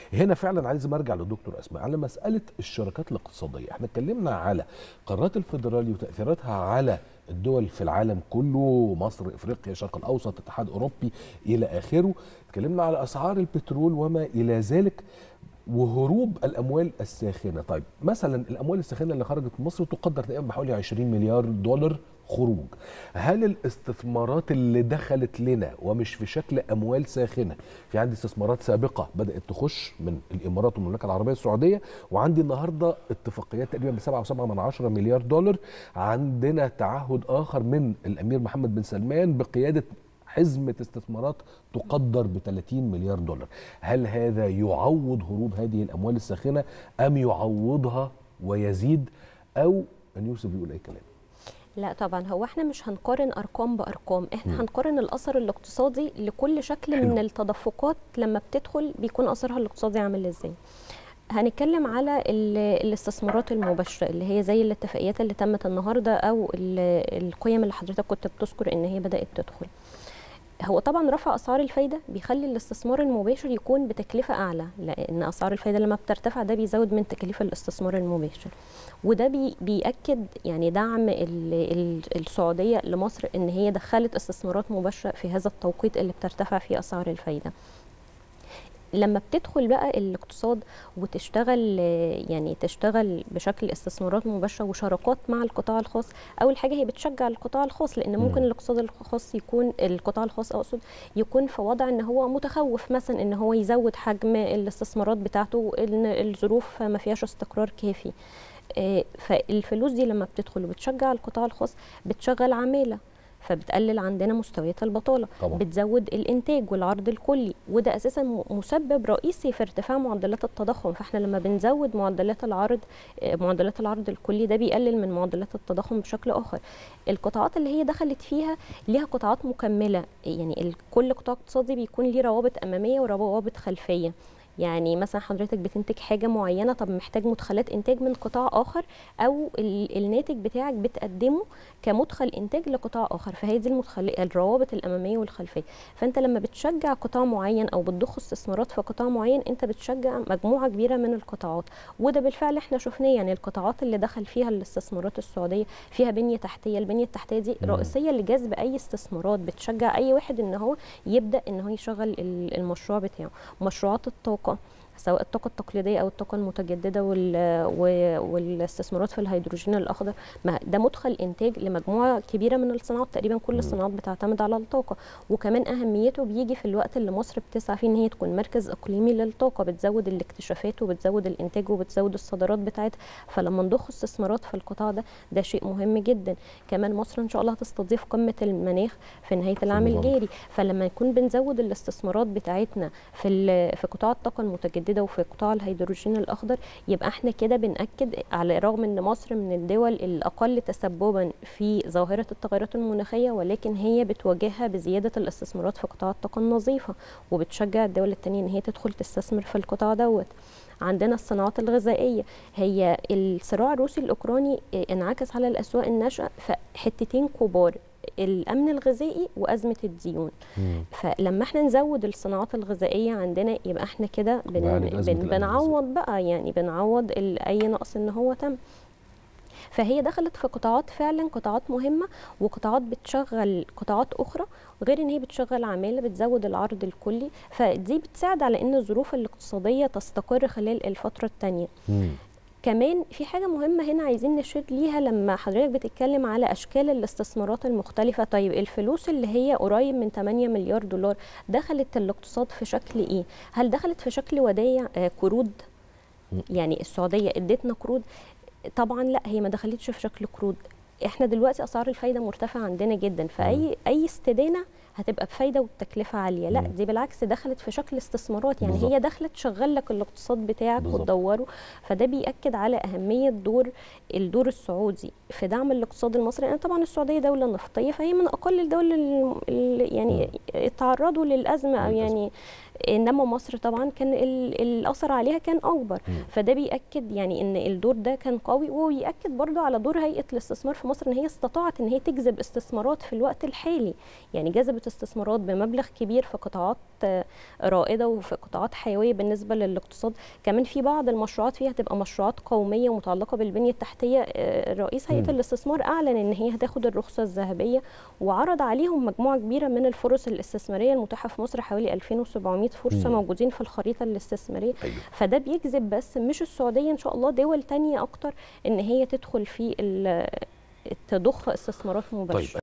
هنا فعلا عايز ارجع للدكتور اسماء على مساله الشراكات الاقتصاديه احنا اتكلمنا على قرارات الفيدرالي وتاثيراتها على الدول في العالم كله مصر افريقيا الشرق الاوسط الاتحاد الاوروبي الى اخره اتكلمنا على اسعار البترول وما الى ذلك وهروب الاموال الساخنه طيب مثلا الاموال الساخنه اللي خرجت من مصر تقدر تقريبا بحوالي 20 مليار دولار خروج هل الاستثمارات اللي دخلت لنا ومش في شكل اموال ساخنه في عندي استثمارات سابقه بدات تخش من الامارات والمملكه العربيه السعوديه وعندي النهارده اتفاقيات تقريبا ب 7.7 من عشرة مليار دولار عندنا تعهد اخر من الامير محمد بن سلمان بقياده حزمة استثمارات تقدر ب 30 مليار دولار هل هذا يعوض هروب هذه الأموال الساخنة أم يعوضها ويزيد أو أن يوسف يقول أي كلام لا طبعا هو احنا مش هنقارن ارقام بارقام احنا م. هنقارن الاثر الاقتصادي لكل شكل حلو. من التدفقات لما بتدخل بيكون اثرها الاقتصادي عامل ازاي هنتكلم على الاستثمارات المباشره اللي هي زي الاتفاقيات اللي تمت النهارده او القيم اللي حضرتك كنت بتذكر ان هي بدات تدخل هو طبعا رفع اسعار الفايده بيخلي الاستثمار المباشر يكون بتكلفه اعلى لان اسعار الفايده لما بترتفع ده بيزود من تكاليف الاستثمار المباشر وده بي بياكد يعني دعم ال ال السعوديه لمصر ان هي دخلت استثمارات مباشره في هذا التوقيت اللي بترتفع فيه اسعار الفايده لما بتدخل بقى الاقتصاد وتشتغل يعني تشتغل بشكل استثمارات مباشره وشراكات مع القطاع الخاص اول حاجه هي بتشجع القطاع الخاص لان ممكن الاقتصاد الخاص يكون القطاع الخاص اقصد يكون في وضع ان هو متخوف مثلا ان هو يزود حجم الاستثمارات بتاعته ان الظروف ما فيهاش استقرار كافي فالفلوس دي لما بتدخل وبتشجع القطاع الخاص بتشغل عماله فبتقلل عندنا مستويات البطاله طبعا. بتزود الانتاج والعرض الكلي وده اساسا مسبب رئيسي في ارتفاع معدلات التضخم فاحنا لما بنزود معدلات العرض معدلات العرض الكلي ده بيقلل من معدلات التضخم بشكل اخر القطاعات اللي هي دخلت فيها ليها قطاعات مكمله يعني كل قطاع اقتصادي بيكون ليه روابط اماميه وروابط خلفيه يعني مثلا حضرتك بتنتج حاجه معينه طب محتاج مدخلات انتاج من قطاع اخر او الناتج بتاعك بتقدمه كمدخل انتاج لقطاع اخر فهي دي المدخل الروابط الاماميه والخلفيه فانت لما بتشجع قطاع معين او بتضخ استثمارات في قطاع معين انت بتشجع مجموعه كبيره من القطاعات وده بالفعل احنا شفناه يعني القطاعات اللي دخل فيها الاستثمارات السعوديه فيها بنيه تحتيه البنيه التحتيه دي رئيسيه لجذب اي استثمارات بتشجع اي واحد ان هو يبدا ان هو يشغل المشروع بتاعه مشروعات الطاقه سواء الطاقة التقليدية أو الطاقة المتجددة والاستثمارات في الهيدروجين الأخضر ما ده مدخل إنتاج لمجموعة كبيرة من الصناعات تقريبا كل الصناعات بتعتمد على الطاقة وكمان أهميته بيجي في الوقت اللي مصر بتسعى فيه إن هي تكون مركز إقليمي للطاقة بتزود الاكتشافات وبتزود الإنتاج وبتزود الصادرات بتاعتها فلما نضخ استثمارات في القطاع ده ده شيء مهم جدا كمان مصر إن شاء الله هتستضيف قمة المناخ في نهاية العام الجاري فلما نكون بنزود الاستثمارات بتاعتنا في في قطاع الطاقة المتجددة المتجدده وفي قطاع الهيدروجين الاخضر يبقى احنا كده بناكد على الرغم ان مصر من الدول الاقل تسببا في ظاهره التغيرات المناخيه ولكن هي بتواجهها بزياده الاستثمارات في قطاع الطاقه النظيفه وبتشجع الدول الثانيه ان هي تدخل تستثمر في القطاع دوت عندنا الصناعات الغذائيه هي الصراع الروسي الاوكراني انعكس على الاسواق الناشئه في حتتين كبار الامن الغذائي وازمه الديون مم. فلما احنا نزود الصناعات الغذائيه عندنا يبقى احنا كده بن بن بنعوض بقى يعني بنعوض اي نقص ان هو تم فهي دخلت في قطاعات فعلا قطاعات مهمه وقطاعات بتشغل قطاعات اخرى غير ان هي بتشغل عماله بتزود العرض الكلي فدي بتساعد على ان الظروف الاقتصاديه تستقر خلال الفتره الثانيه كمان في حاجة مهمة هنا عايزين نشير ليها لما حضرتك بتتكلم على أشكال الاستثمارات المختلفة طيب الفلوس اللي هي قريب من 8 مليار دولار دخلت الاقتصاد في شكل إيه؟ هل دخلت في شكل ودايع آه قروض؟ يعني السعودية ادتنا قروض طبعا لا هي ما دخلتش في شكل قروض احنا دلوقتي اسعار الفايده مرتفعه عندنا جدا فاي اي استدانه هتبقى بفايده وبتكلفه عاليه لا دي بالعكس دخلت في شكل استثمارات يعني بالزبط. هي دخلت تشغل لك الاقتصاد بتاعك وتدوره فده بياكد على اهميه دور الدور السعودي في دعم الاقتصاد المصري لان يعني طبعا السعوديه دوله نفطيه فهي من اقل الدول اللي يعني تعرضوا للازمه او يعني انما مصر طبعا كان الاثر عليها كان اكبر م. فده بياكد يعني ان الدور ده كان قوي وبياكد برضو على دور هيئه الاستثمار في مصر ان هي استطاعت ان هي تجذب استثمارات في الوقت الحالي يعني جذبت استثمارات بمبلغ كبير في قطاعات آه، رائده وفي قطاعات حيويه بالنسبه للاقتصاد كمان في بعض المشروعات فيها هتبقى مشروعات قوميه متعلقه بالبنيه التحتيه آه، رئيس هيئه مم. الاستثمار اعلن ان هي هتاخد الرخصه الذهبيه وعرض عليهم مجموعه كبيره من الفرص الاستثماريه المتاحه في مصر حوالي 2700 فرصه مم. موجودين في الخريطه الاستثماريه ايوه فده بيجذب بس مش السعوديه ان شاء الله دول تانية اكتر ان هي تدخل في ال- تضخ استثمارات مباشره طيب